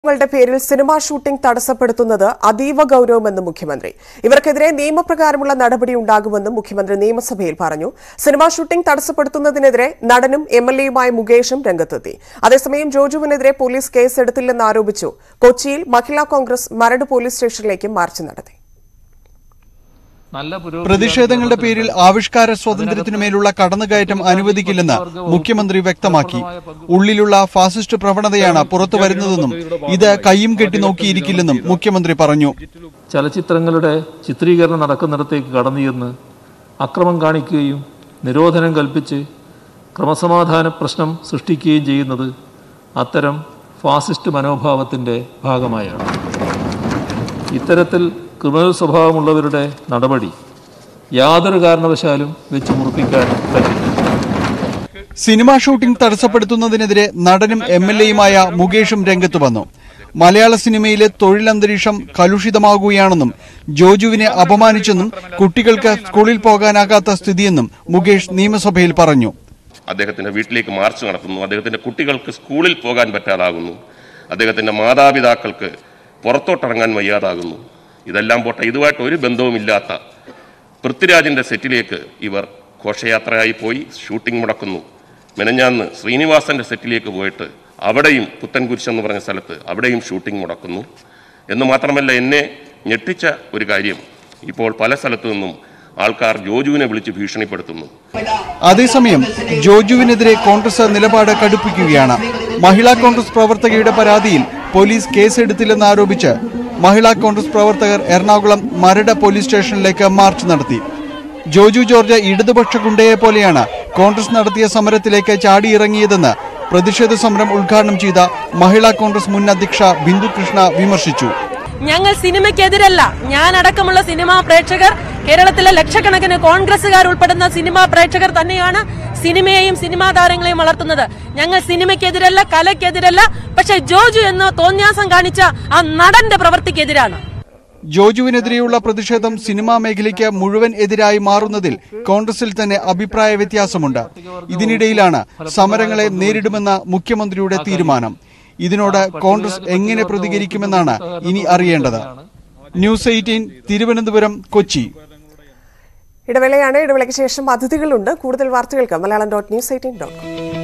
ങ്ങളുടെ പേരിൽ cinema shooting തടസ്സപ്പെടുത്തുന്നത് അതീവ ഗൌരവമെന്ന് മുഖ്യമന്ത്രി ഇവർക്കെതിരെ നിയമപ്രകാരമുള്ള നടപടി ഉണ്ടാകുമെന്നും മുഖ്യമന്ത്രി നിയമസഭയിൽ പറഞ്ഞു സിനിമാ ഷൂട്ടിംഗ് തടസ്സപ്പെടുത്തുന്നതിനെതിരെ നടനും എം എൽ എയുമായ മുകേഷും രംഗത്തെത്തി അതേസമയം ജോജുവിനെതിരെ പോലീസ് കേസെടുത്തില്ലെന്ന് ആരോപിച്ചു കൊച്ചിയിൽ മഹിളാ കോൺഗ്രസ് മരട് പോലീസ് സ്റ്റേഷനിലേക്ക് മാർച്ച് നടത്തി നല്ല പുരോഗതി പ്രതിഷേധങ്ങളുടെ പേരിൽ ആവിഷ്കാര സ്വാതന്ത്ര്യത്തിനുമേലുള്ള കടന്നുകയറ്റം അനുവദിക്കില്ലെന്ന് മുഖ്യമന്ത്രി വ്യക്തമാക്കി ഉള്ളിലുള്ള ഫാസിസ്റ്റ് പ്രവണതയാണ് പുറത്തു വരുന്നതെന്നും ഇത് കയ്യും കെട്ടി നോക്കിയിരിക്കില്ലെന്നും മുഖ്യമന്ത്രി പറഞ്ഞു ചലച്ചിത്രങ്ങളുടെ ചിത്രീകരണം നടക്കുന്നിടത്തേക്ക് കടന്നു ചെന്ന് അക്രമം കാണിക്കുകയും നിരോധനം കൽപ്പിച്ച് ക്രമസമാധാന പ്രശ്നം സൃഷ്ടിക്കുകയും ചെയ്യുന്നത് അത്തരം ഫാസിസ്റ്റ് മനോഭാവത്തിൻ്റെ ഭാഗമായാണ് ഇത്തരത്തിൽ ക്രിമിനൽ സ്വഭാവമുള്ളവരുടെ നടപടി യാതൊരു കാരണവശാലും വെച്ച് മുറിപ്പിക്കാൻ പറ്റില്ല സിനിമാ ഷൂട്ടിംഗ് തടസ്സപ്പെടുത്തുന്നതിനെതിരെ നടനും എം എൽ എയുമായ മുകേഷും രംഗത്ത് വന്നു മലയാള സിനിമയിലെ തൊഴിലന്തരീക്ഷം കലുഷിതമാകുകയാണെന്നും ജോജുവിനെ അപമാനിച്ചെന്നും കുട്ടികൾക്ക് സ്കൂളിൽ പോകാനാകാത്ത സ്ഥിതിയെന്നും മുകേഷ് നിയമസഭയിൽ പറഞ്ഞു അദ്ദേഹത്തിന്റെ വീട്ടിലേക്ക് മാർച്ച് നടത്തുന്നു അദ്ദേഹത്തിന്റെ കുട്ടികൾക്ക് സ്കൂളിൽ പോകാൻ പറ്റാതാകുന്നു അദ്ദേഹത്തിന്റെ മാതാപിതാക്കൾക്ക് പുറത്തോട്ടിറങ്ങാൻ വയ്യാതാകുന്നു ഇതെല്ലാം പോട്ടെ ഇതുമായിട്ട് ഒരു ബന്ധവുമില്ലാത്ത പൃഥ്വിരാജിന്റെ സെറ്റിലേക്ക് ഇവർ ഘോഷയാത്രയായി പോയി ഷൂട്ടിംഗ് മുടക്കുന്നു മെനഞ്ഞാന്ന് ശ്രീനിവാസന്റെ സെറ്റിലേക്ക് പോയിട്ട് അവിടെയും പുത്തൻകുരിശ് എന്ന് പറഞ്ഞ സ്ഥലത്ത് അവിടെയും ഷൂട്ടിംഗ് മുടക്കുന്നു എന്ന് മാത്രമല്ല എന്നെ ഞെട്ടിച്ച ഒരു കാര്യം ഇപ്പോൾ പല സ്ഥലത്തു നിന്നും ആൾക്കാർ ജോജുവിനെ വിളിച്ച് ഭീഷണിപ്പെടുത്തുന്നു അതേസമയം ജോജുവിനെതിരെ കോൺഗ്രസ് നിലപാട് കടുപ്പിക്കുകയാണ് മഹിളാ കോൺഗ്രസ് പ്രവർത്തകയുടെ പരാതിയിൽ പോലീസ് കേസെടുത്തില്ലെന്ന് ആരോപിച്ച് മഹിളാ കോൺഗ്രസ് പ്രവർത്തകർ എറണാകുളം മരട് പോലീസ് സ്റ്റേഷനിലേക്ക് മാർച്ച് നടത്തി ജോജു ജോർജ് ഇടതുപക്ഷ ഗുണ്ടയെ പോലെയാണ് കോൺഗ്രസ് നടത്തിയ സമരത്തിലേക്ക് ചാടിയിറങ്ങിയതെന്ന് പ്രതിഷേധ സമരം ഉദ്ഘാടനം ചെയ്ത മഹിളാ കോൺഗ്രസ് മുൻ അധ്യക്ഷ ബിന്ദു കൃഷ്ണ വിമർശിച്ചു ഞങ്ങൾ സിനിമയ്ക്കെതിരല്ല ഞാൻ അടക്കമുള്ള സിനിമാ പ്രേക്ഷകർ കേരളത്തിലെ ലക്ഷക്കണക്കിന് കോൺഗ്രസുകാർ ഉൾപ്പെടുന്ന സിനിമാ പ്രേക്ഷകർ തന്നെയാണ് സിനിമയെയും സിനിമാ താരങ്ങളെയും വളർത്തുന്നത് ഞങ്ങൾ സിനിമയ്ക്കെതിരല്ല കലയ്ക്കെതിരല്ല പക്ഷെ ജോജു എന്ന തോന്യാസം കാണിച്ച ആ നടന്റെ പ്രവൃത്തിക്കെതിരാണ് ജോജുവിനെതിരെയുള്ള പ്രതിഷേധം സിനിമാ മേഖലയ്ക്ക് മുഴുവൻ എതിരായി മാറുന്നതിൽ കോൺഗ്രസിൽ തന്നെ അഭിപ്രായ വ്യത്യാസമുണ്ട് ഇതിനിടയിലാണ് സമരങ്ങളെ നേരിടുമെന്ന മുഖ്യമന്ത്രിയുടെ തീരുമാനം ഇതിനോട് കോൺഗ്രസ് എങ്ങനെ പ്രതികരിക്കുമെന്നാണ് ഇനി അറിയേണ്ടത് ന്യൂസ് എയ്റ്റീൻ തിരുവനന്തപുരം കൊച്ചി ഇടവേളയാണ് ഇടവേളയ്ക്ക് ശേഷം അതിഥികളുണ്ട് കൂടുതൽ വാർത്തകൾക്ക് Malayalam dot news eighteen dot com